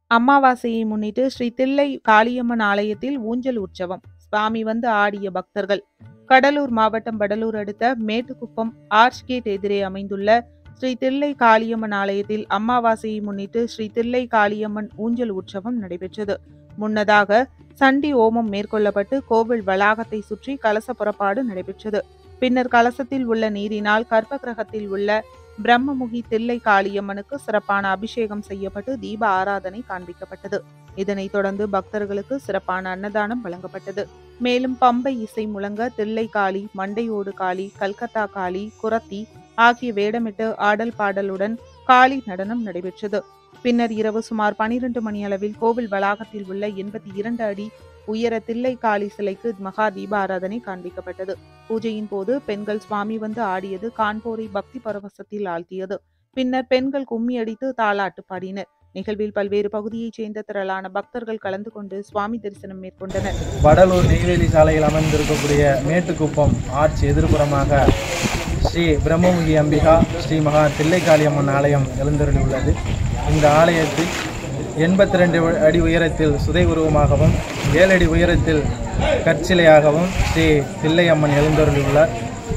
அமாவாசையை முன்னிட்டு ஸ்ரீ தில்லை காளியம்மன் ஆலயத்தில் ஊஞ்சல் உற்சவம் சுவாமி வந்து ஆடிய பக்தர்கள் கடலூர் மாவட்டம் வடலூர் அடுத்த மேட்டுக்குப்பம் ஆர்ச் கேட் எதிரே அமைந்துள்ள ஸ்ரீ தில்லை காளியம்மன் ஆலயத்தில் அமாவாசையை முன்னிட்டு ஸ்ரீ தில்லை காளியம்மன் ஊஞ்சல் உற்சவம் நடைபெற்றது முன்னதாக சண்டி ஓமம் மேற்கொள்ளப்பட்டு கோவில் வளாகத்தை சுற்றி கலச புறப்பாடு நடைபெற்றது பின்னர் கலசத்தில் உள்ள நீரினால் கர்ப்ப கிரகத்தில் உள்ள பிரம்மமுகி தில்லை காளியம்மனுக்கு சிறப்பான அபிஷேகம் செய்யப்பட்டு தீப ஆராதனை காண்பிக்கப்பட்டது இதனைத் தொடர்ந்து பக்தர்களுக்கு சிறப்பான அன்னதானம் வழங்கப்பட்டது மேலும் பம்பை இசை முழங்க தில்லை காளி மண்டையோடு காளி கல்கத்தா காளி குரத்தி ஆகிய வேடமிட்டு ஆடல் பாடலுடன் காளி நடனம் நடைபெற்றது பின்னர் இரவு சுமார் பனிரெண்டு மணி அளவில் கோவில் வளாகத்தில் உள்ள எண்பத்தி இரண்டு அடி உயர தில்லை காளி சிலைக்கு மகா தீபாராதனை காண்பிக்கப்பட்டது பூஜையின் போது பெண்கள் சுவாமி வந்து ஆடியது காண்போரை பக்தி பரவசத்தில் ஆழ்த்தியது பின்னர் பெண்கள் கும்மி அடித்து தாலாட்டு பாடினர் நிகழ்வில் பல்வேறு பகுதியைச் சேர்ந்த திரளான பக்தர்கள் கலந்து கொண்டு சுவாமி தரிசனம் மேற்கொண்டனர் வடலூர் நெய்வேலி சாலையில் அமைந்திருக்கக்கூடிய மேட்டுக்குப்பம் ஆர்ச் எதிர்ப்புறமாக ஸ்ரீ பிரம்மமுகி அம்பிகா ஸ்ரீ மகா தில்லைக்காளியம்மன் ஆலயம் எழுந்தருளி உள்ளது இந்த ஆலயத்தில் எண்பத்தி ரெண்டு அடி உயரத்தில் சுதை உருவமாகவும் ஏழு அடி உயரத்தில் கற்சிலையாகவும் ஸ்ரீ தில்லையம்மன் எழுந்தருளியுள்ளார்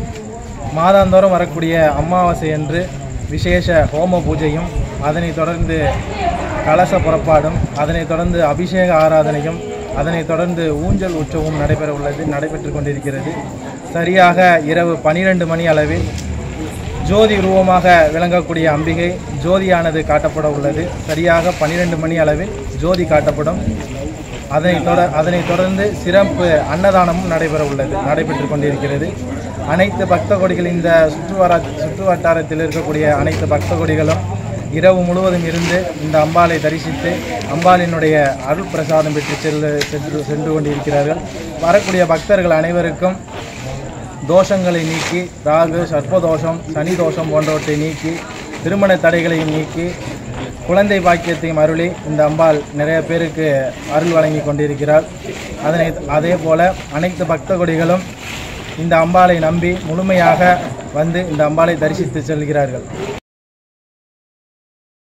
மாதாந்தோறும் வரக்கூடிய அமாவாசை அன்று விசேஷ ஹோம பூஜையும் அதனைத் தொடர்ந்து கலச புறப்பாடும் அதனைத் தொடர்ந்து அபிஷேக ஆராதனையும் அதனைத் தொடர்ந்து ஊஞ்சல் உற்சவம் நடைபெற உள்ளது நடைபெற்று கொண்டிருக்கிறது சரியாக இரவு பனிரெண்டு மணி அளவில் ஜோதி உருவமாக விளங்கக்கூடிய அம்பிகை ஜோதியானது காட்டப்பட உள்ளது சரியாக பன்னிரெண்டு மணி அளவில் ஜோதி காட்டப்படும் அதனைத் தொட அதனைத் தொடர்ந்து சிறப்பு அன்னதானமும் நடைபெற உள்ளது நடைபெற்று கொண்டிருக்கிறது அனைத்து பக்த கொடிகள் இந்த சுற்றுவர சுற்று வட்டாரத்தில் இருக்கக்கூடிய அனைத்து பக்த கொடிகளும் இரவு முழுவதும் இருந்து இந்த அம்பாளை தரிசித்து அம்பாளினுடைய அருள் பிரசாதம் பெற்று செல்ல சென்று சென்று கொண்டிருக்கிறார்கள் வரக்கூடிய பக்தர்கள் அனைவருக்கும் தோஷங்களை நீக்கி ராகு சர்ப்பதோஷம் சனி தோஷம் போன்றவற்றை நீக்கி திருமண தடைகளையும் நீக்கி குழந்தை பாக்கியத்தையும் அருளி இந்த அம்பாள் நிறைய பேருக்கு அருள் வழங்கி கொண்டிருக்கிறார் அதனை அதே போல அனைத்து பக்த கொடிகளும் இந்த அம்பாளை நம்பி முழுமையாக வந்து இந்த அம்பாளை தரிசித்து செல்கிறார்கள்